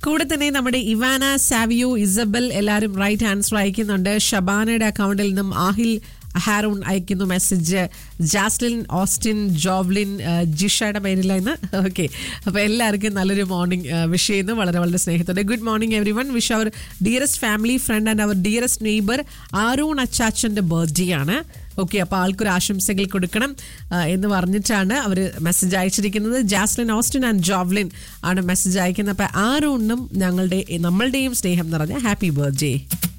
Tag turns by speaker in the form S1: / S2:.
S1: കൂടെ തന്നെ നമ്മുടെ ഇവാന സാവിയോ ഇസബൽ എല്ലാവരും റൈറ്റ് ആൻസർ അയക്കുന്നുണ്ട് ഷബാനയുടെ അക്കൗണ്ടിൽ നിന്നും ആഹിൽ ഹാറൂൺ അയക്കുന്നു മെസ്സേജ് ജാസ്ലിൻ ഓസ്റ്റിൻ ജോബ്ലിൻ ആ, ജിഷയുടെ പേരില്ല ഇന്ന് ഓക്കെ അപ്പോൾ എല്ലാവർക്കും നല്ലൊരു മോർണിംഗ് വിഷ് ചെയ്യുന്നു വളരെ വളരെ സ്നേഹത്തോടെ good morning everyone wish our dearest family friend and our dearest neighbour ആറൂൺ അച്ചാച്ചൻ്റെ ബർത്ത്ഡേ ആണ് ഓക്കെ അപ്പോൾ ആൾക്കൊരു ആശംസകൾ കൊടുക്കണം ആ, എന്ന് പറഞ്ഞിട്ടാണ് അവർ മെസ്സേജ് അയച്ചിരിക്കുന്നത് ജാസ്ലിൻ ഓസ്റ്റിൻ ആൻഡ് ജോവ്ലിൻ ആണ് മെസ്സേജ് അയക്കുന്നത് അപ്പോൾ ആരോണിനും ഞങ്ങളുടെ നമ്മളുടെയും സ്നേഹം നിറഞ്ഞ ഹാപ്പി ബർത്ത്ഡേ